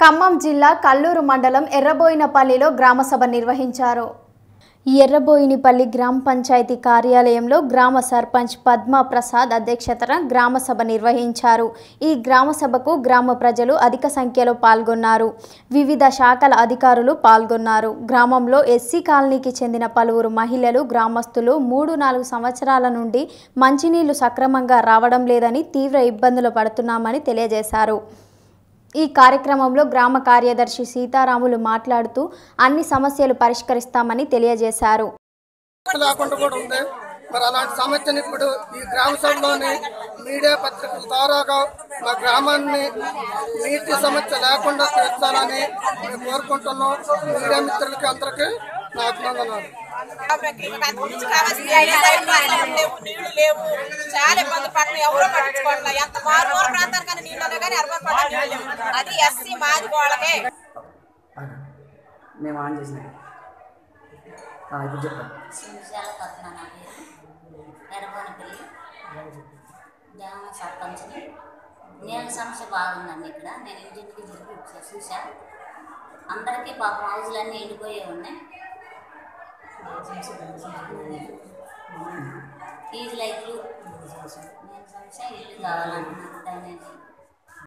ఖమ్మం జిల్లా కల్లూరు మండలం ఎర్రబోయినపల్లిలో గ్రామసభ నిర్వహించారు ఎర్రబోయినపల్లి గ్రామ పంచాయతీ కార్యాలయంలో గ్రామ సర్పంచ్ పద్మా ప్రసాద్ అధ్యక్షతన గ్రామసభ నిర్వహించారు ఈ గ్రామసభకు గ్రామ ప్రజలు అధిక సంఖ్యలో పాల్గొన్నారు వివిధ శాఖల అధికారులు పాల్గొన్నారు గ్రామంలో ఎస్సీ కాలనీకి చెందిన పలువురు మహిళలు గ్రామస్తులు మూడు నాలుగు సంవత్సరాల నుండి మంచినీళ్లు సక్రమంగా రావడం లేదని తీవ్ర ఇబ్బందులు పడుతున్నామని తెలియజేశారు ఈ కార్యక్రమంలో గ్రామ కార్యదర్శి సీతారాములు మాట్లాడుతూ అన్ని సమస్యలు పరిష్కరిస్తామని తెలియజేశారు లేకుండా కూడా ఉంది మరి అలాంటి సమస్యను ఇప్పుడు ఈ గ్రామ సభలోని మీడియా పత్రికల ద్వారాగా మా గ్రామాన్ని నీటి సమస్య లేకుండా తీర్చాలని మేము కోరుకుంటున్నాం మీడియా మిత్రులకి అందరికీ నా అభినందనాలు అంతకుమించి కావాల్సిన ఐడియా లేవు నీళ్లు లేవు చాలా ఇబ్బంది పడుతున్నాం ఎవరో పట్టించుకోవట్లేదు ఎంత మారుమూల ప్రాంతానికన్నా నీళ్ళు ఉన్నాయి కానీ అర్బన్ పడ్డ నీళ్ళు లేవు అది ఎస్సీ మాది వాళ్ళకే మేము ఆన్ చేసినాం ఆ, ఇప్పుడు చెప్పండి సింశాల పద్మ నా పేరు ఎర్రబోనపల్లి గ్రామ సర్పంచ్ని నీళ్ళ సమస్య బాగుందండి ఇక్కడ నేను ఇంటింటికి తిరిగి ఒకసారి చూసా అందరికీ పాపం హౌజులన్నీ ఎండిపోయే ఉన్నాయి ఫీజు లైట్లు నీళ్ళ సమస్య ఇల్లు కావాలంటున్నారు డ్రైనేజీ